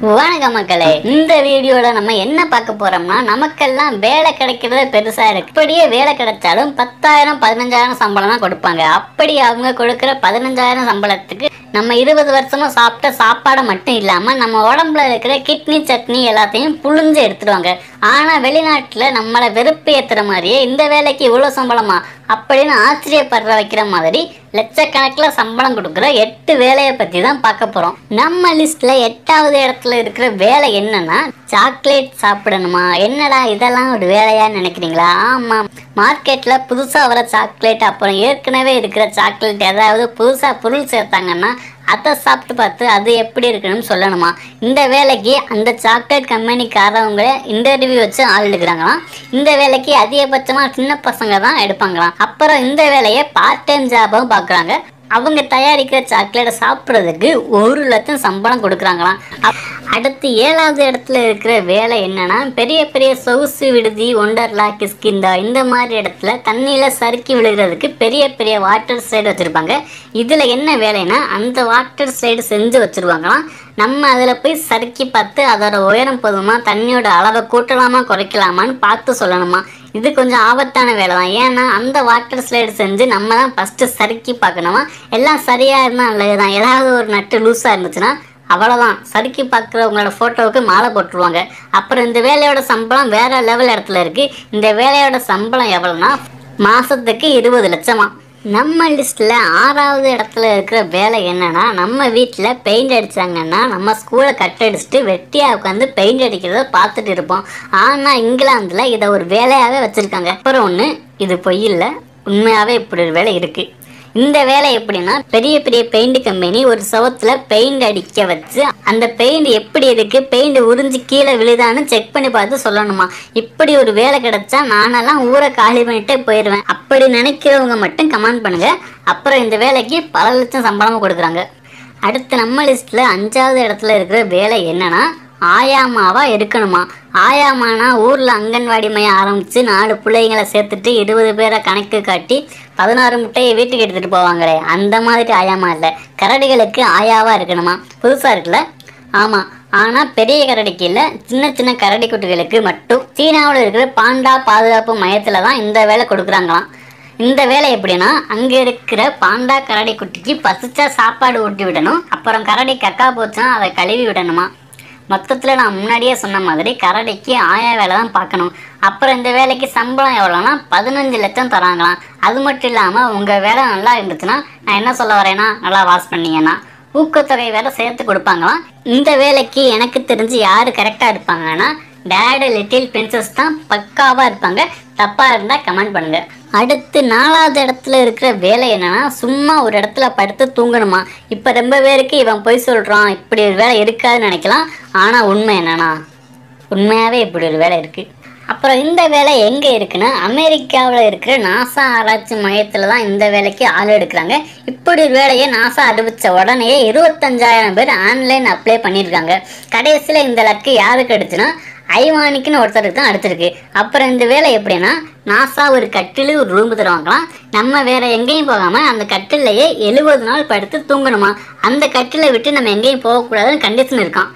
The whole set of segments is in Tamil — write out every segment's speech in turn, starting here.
வணக்கம் மக்களே இந்த வீடியோல நம்ம என்ன பார்க்க போறோம்னா நமக்கெல்லாம் வேலை கிடைக்கிறது பெருசா இருக்கு இப்படியே வேலை கிடைச்சாலும் பத்தாயிரம் பதினஞ்சாயிரம் சம்பளம் தான் கொடுப்பாங்க அப்படி அவங்க கொடுக்கிற பதினஞ்சாயிரம் சம்பளத்துக்கு நம்ம இருபது வருஷமா சாப்பிட்ட சாப்பாடை மட்டும் இல்லாம நம்ம உடம்புல இருக்கிற கிட்னி சட்னி எல்லாத்தையும் புழிஞ்சு எடுத்துடுவாங்க ஆனா வெளிநாட்டுல நம்மளை வெறுப்பு ஏத்துற மாதிரியே இந்த வேலைக்கு இவ்வளவு சம்பளமா அப்படின்னு ஆச்சரியப்படுற வைக்கிற மாதிரி லட்சக்கணக்கில் சம்பளம் கொடுக்குற எட்டு வேலையை பற்றி தான் பார்க்க போகிறோம் நம்ம லிஸ்ட்டில் எட்டாவது இடத்துல இருக்கிற வேலை என்னன்னா சாக்லேட் சாப்பிடணுமா என்னடா இதெல்லாம் ஒரு வேலையான்னு நினைக்கிறீங்களா ஆமாம் மார்க்கெட்டில் புதுசாக வர சாக்லேட் அப்புறம் ஏற்கனவே இருக்கிற சாக்லேட் ஏதாவது புதுசாக பொருள் சேர்த்தாங்கன்னா அதை சாப்பிட்டு பார்த்து அது எப்படி இருக்குன்னு சொல்லணுமா இந்த வேலைக்கு அந்த சாக்லேட் கம்பெனிக்காரவங்க இன்டர்வியூ வச்சு ஆள் எடுக்கிறாங்களாம் இந்த வேலைக்கு அதிகபட்சமாக சின்ன பசங்க தான் எடுப்பாங்களாம் அப்புறம் இந்த வேலையை பார்ட் டைம் ஜாபாகவும் பார்க்குறாங்க அவங்க தயாரிக்கிற சாக்லேட்டை சாப்பிட்றதுக்கு ஒரு லட்சம் சம்பளம் கொடுக்குறாங்களாம் அப்- அடுத்து ஏழாவது இடத்துல இருக்கிற வேலை என்னன்னா பெரிய பெரிய சொகுசு விடுதி ஒண்டர்லா கிஸ்கிந்தா இந்த மாதிரி இடத்துல தண்ணியில் சறுக்கி விழுகிறதுக்கு பெரிய பெரிய வாட்டர் ஸ்லைடு வச்சுருப்பாங்க இதில் என்ன வேலைன்னா அந்த வாட்டர் ஸ்லைடு செஞ்சு வச்சுருவாங்களாம் நம்ம அதில் போய் சறுக்கி பார்த்து அதோட உயரம் போதுமா தண்ணியோட அளவை கூட்டலாமா குறைக்கலாமான்னு பார்த்து சொல்லணுமா இது கொஞ்சம் ஆபத்தான வேலை தான் ஏன்னா அந்த வாட்டர் ஸ்லைடு செஞ்சு நம்ம தான் ஃபஸ்ட்டு சறுக்கி பார்க்கணுமா எல்லாம் சரியாக இருந்தால் நல்லது தான் ஏதாவது ஒரு நட்டு லூஸாக இருந்துச்சுன்னா அவ்வளோதான் சறுக்கி பார்க்குறவங்களோட ஃபோட்டோவுக்கு மாலை போட்டுருவாங்க அப்புறம் இந்த வேலையோட சம்பளம் வேற லெவல் இடத்துல இருக்குது இந்த வேலையோட சம்பளம் எவ்வளோனா மாதத்துக்கு இருபது லட்சமா நம்ம லிஸ்ட்டில் ஆறாவது இடத்துல இருக்கிற வேலை என்னன்னா நம்ம வீட்டில் பெயிண்ட் அடித்தாங்கன்னா நம்ம ஸ்கூலை கட் அடிச்சுட்டு வெட்டியாக உட்காந்து பெயிண்ட் அடிக்கிறத பார்த்துட்டு இருப்போம் ஆனால் இங்கிலாந்தில் இதை ஒரு வேலையாகவே வச்சுருக்காங்க அப்புறம் ஒன்று இது பொய் இல்லை உண்மையாகவே இப்படி ஒரு வேலை இருக்குது இந்த வேலை எப்படின்னா பெரிய பெரிய பெயிண்ட் கம்பெனி ஒரு சுவத்துல பெயிண்ட் அடிக்க வச்சு அந்த பெயிண்ட் எப்படி இருக்கு பெயிண்ட் உறிஞ்சு கீழே விழுதான்னு செக் பண்ணி பார்த்து சொல்லணுமா இப்படி ஒரு வேலை கிடைச்சா நானெல்லாம் ஊரை காலி பண்ணிட்டே போயிடுவேன் அப்படி நினைக்கிறவங்க மட்டும் கமெண்ட் பண்ணுங்க அப்புறம் இந்த வேலைக்கு பல லட்சம் சம்பளமும் கொடுக்குறாங்க அடுத்து நம்ம லிஸ்ட்ல அஞ்சாவது இடத்துல இருக்கிற வேலை என்னன்னா ஆயாமாவா இருக்கணுமா ஆயாமானா ஊர்ல அங்கன்வாடி மையம் ஆரம்பிச்சு நாலு பிள்ளைங்களை சேர்த்துட்டு இருபது பேரை கணக்கு காட்டி பதினாறு முட்டையை வீட்டுக்கு எடுத்துட்டு போவாங்களே அந்த மாதிரி ஆயாமா இல்லை கரடிகளுக்கு ஆயாவா இருக்கணுமா புதுசா இருக்குல்ல ஆமா ஆனா பெரிய கரடிக்கு இல்ல சின்ன சின்ன கரடி குட்டிகளுக்கு மட்டும் சீனாவில் இருக்கிற பாண்டா பாதுகாப்பு மையத்துல தான் இந்த வேலை கொடுக்குறாங்களாம் இந்த வேலை எப்படின்னா அங்க இருக்கிற பாண்டா கரடி குட்டிக்கு பசிச்சா சாப்பாடு ஊட்டி விடணும் அப்புறம் கரடி கக்கா போச்சுன்னா அதை கழுவி விடணுமா மொத்தத்தில் நான் முன்னாடியே சொன்ன மாதிரி கரடிக்கு ஆயா வேலை தான் பார்க்கணும் அப்புறம் இந்த வேலைக்கு சம்பளம் எவ்வளோனா பதினஞ்சு லட்சம் தராங்களாம் அது மட்டும் இல்லாமல் உங்கள் வேலை நல்லா இருந்துச்சுன்னா நான் என்ன சொல்ல வரேன்னா நல்லா வாஷ் பண்ணீங்கன்னா ஊக்கத்தொகை வேற சேர்த்து கொடுப்பாங்களாம் இந்த வேலைக்கு எனக்கு தெரிஞ்சு யார் கரெக்டாக இருப்பாங்கன்னா டேடு லிட்டில் பிரின்சஸ் தான் பக்காவாக இருப்பாங்க தப்பாக இருந்தால் கமெண்ட் பண்ணுங்க அடுத்து நாலாவது இடத்துல இருக்கிற வேலை என்னன்னா சும்மா ஒரு இடத்துல படுத்து தூங்கணுமா இப்போ ரொம்ப பேருக்கு இவன் போய் சொல்கிறான் இப்படி ஒரு வேலை இருக்காதுன்னு நினைக்கலாம் ஆனால் உண்மை என்னன்னா உண்மையாகவே இப்படி ஒரு வேலை இருக்குது அப்புறம் இந்த வேலை எங்கே இருக்குன்னா அமெரிக்காவில் இருக்கிற நாசா ஆராய்ச்சி மையத்தில் தான் இந்த வேலைக்கு ஆள் எடுக்கிறாங்க இப்படி ஒரு வேலையை நாசா அறிவித்த உடனே இருபத்தஞ்சாயிரம் பேர் ஆன்லைன் அப்ளை பண்ணியிருக்காங்க கடைசியில் இந்த லக்கு யாருக்கு கிடைச்சுன்னா ஐவானிக்குன்னு ஒருத்தருக்கு தான் அடுத்திருக்கு அப்புறம் இந்த வேலை எப்படின்னா நாசா ஒரு கட்டில் ஒரு ரூம் தருவாங்களாம் நம்ம வேற எங்கேயும் போகாமல் அந்த கட்டிலையே எழுபது நாள் படுத்து தூங்கணுமா அந்த கட்டிலை விட்டு நம்ம எங்கேயும் போகக்கூடாதுன்னு கண்டிஷன் இருக்கான்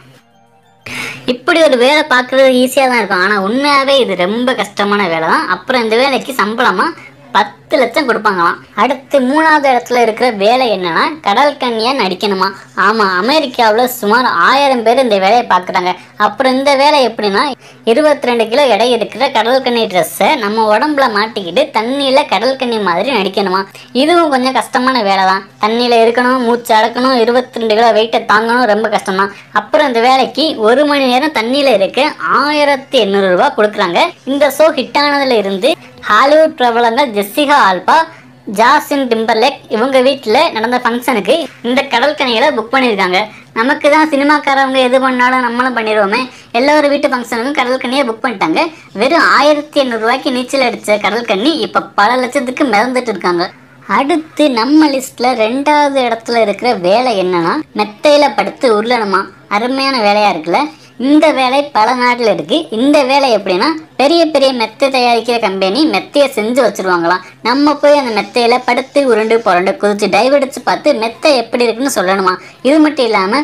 இப்படி ஒரு வேலை பார்க்குறது ஈஸியாக தான் இருக்கும் ஆனால் உண்மையாகவே இது ரொம்ப கஷ்டமான வேலை தான் அப்புறம் இந்த வேலைக்கு சம்பளமாக பத்து லட்சம் கொடுப்பாங்களாம் அடுத்து மூணாவது இடத்துல இருக்கிற வேலை என்னன்னா கடல் கன்னியா நடிக்கணுமா ஆமாம் அமெரிக்காவில் சுமார் ஆயிரம் பேர் இந்த வேலையை பார்க்குறாங்க அப்புறம் இந்த வேலை எப்படின்னா இருபத்தி ரெண்டு கிலோ எடை இருக்கிற கடல் கன்னி ட்ரெஸ்ஸை நம்ம உடம்புல மாட்டிக்கிட்டு தண்ணியில் கடல் கன்னி மாதிரி நடிக்கணுமா இதுவும் கொஞ்சம் கஷ்டமான வேலை தான் தண்ணியில் இருக்கணும் மூச்சு அடக்கணும் இருபத்தி ரெண்டு கிலோ வெயிட்டை தாங்கணும் ரொம்ப கஷ்டம் தான் அப்புறம் இந்த வேலைக்கு ஒரு மணி நேரம் தண்ணியில் இருக்க ஆயிரத்தி எண்ணூறு ரூபாய் கொடுக்குறாங்க இந்த ஷோ ஹிட் ஆனதுல இருந்து ஹாலிவுட் பிரபலங்கள் ஜெஸ்ஸிகா ஆல்பா ஜாசின் டிம்பர்லேக் இவங்க வீட்டில் நடந்த ஃபங்க்ஷனுக்கு இந்த கடல் கனிகளை புக் பண்ணியிருக்காங்க நமக்கு தான் சினிமாக்காரவங்க எது பண்ணாலும் நம்மளும் பண்ணிடுவோமே எல்லோரும் வீட்டு ஃபங்க்ஷனுக்கும் கடல் கண்ணியை புக் பண்ணிட்டாங்க வெறும் ஆயிரத்தி எண்ணூறுரூவாய்க்கு நீச்சல் அடித்த கடல் கண்ணி இப்போ பல லட்சத்துக்கு மிதந்துட்டு இருக்காங்க அடுத்து நம்ம லிஸ்ட்ல ரெண்டாவது இடத்துல இருக்கிற வேலை என்னன்னா மெத்தையில படுத்து உருளணுமா அருமையான வேலையா இருக்குல்ல இந்த வேலை பல நாட்டில் இருக்கு இந்த வேலை எப்படின்னா பெரிய பெரிய மெத்தை தயாரிக்கிற கம்பெனி மெத்தையை செஞ்சு வச்சிருவாங்களாம் நம்ம போய் அந்த மெத்தையில படுத்து உருண்டு புரண்டு குதிச்சு டைவ் அடிச்சு பார்த்து மெத்தை எப்படி இருக்குன்னு சொல்லணுமா இது மட்டும் இல்லாம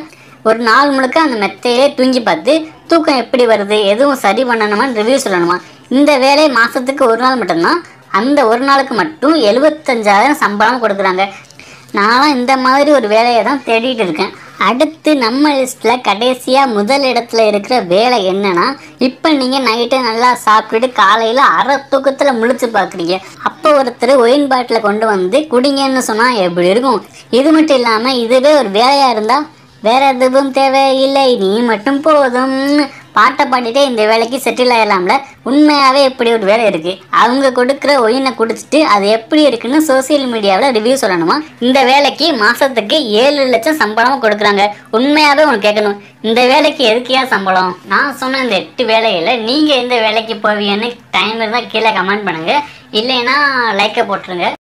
ஒரு நாள் முழுக்க அந்த மெத்தையிலே தூங்கி பார்த்து தூக்கம் எப்படி வருது எதுவும் சரி பண்ணணுமான்னு ரிவ்யூ சொல்லணுமா இந்த வேலை மாதத்துக்கு ஒரு நாள் மட்டும்தான் அந்த ஒரு நாளுக்கு மட்டும் எழுபத்தஞ்சாயிரம் சம்பளம் கொடுக்குறாங்க நானும் இந்த மாதிரி ஒரு வேலையை தான் தேடிட்டு இருக்கேன் அடுத்து நம்ம லிஸ்ட்டில் கடைசியாக முதல் இடத்துல இருக்கிற வேலை என்னன்னா இப்போ நீங்கள் நைட்டு நல்லா சாப்பிட்டுட்டு காலையில் அரை தூக்கத்தில் முழிச்சு பார்க்குறீங்க அப்போ ஒருத்தர் ஒயின் பாட்டில் கொண்டு வந்து குடிங்கன்னு சொன்னால் எப்படி இருக்கும் இது மட்டும் இல்லாமல் இதுவே ஒரு வேலையாக இருந்தால் வேற எதுவும் தேவையில்லை நீ மட்டும் போதும் பாட்டை பாடிட்டே இந்த வேலைக்கு செட்டில் ஆயிடலாம்ல உண்மையாகவே இப்படி ஒரு வேலை இருக்கு அவங்க கொடுக்குற ஒயினை குடிச்சிட்டு அது எப்படி இருக்குன்னு சோசியல் மீடியாவில் ரிவ்யூ சொல்லணுமா இந்த வேலைக்கு மாசத்துக்கு ஏழு லட்சம் சம்பளம் கொடுக்குறாங்க உண்மையாகவே உனக்கு கேட்கணும் இந்த வேலைக்கு எதுக்கியா சம்பளம் நான் சொன்ன இந்த எட்டு வேலையில் நீங்கள் எந்த வேலைக்கு போவீங்கன்னு டைம் இருந்தால் கீழே கமெண்ட் பண்ணுங்க இல்லைன்னா லைக்கை போட்டுருங்க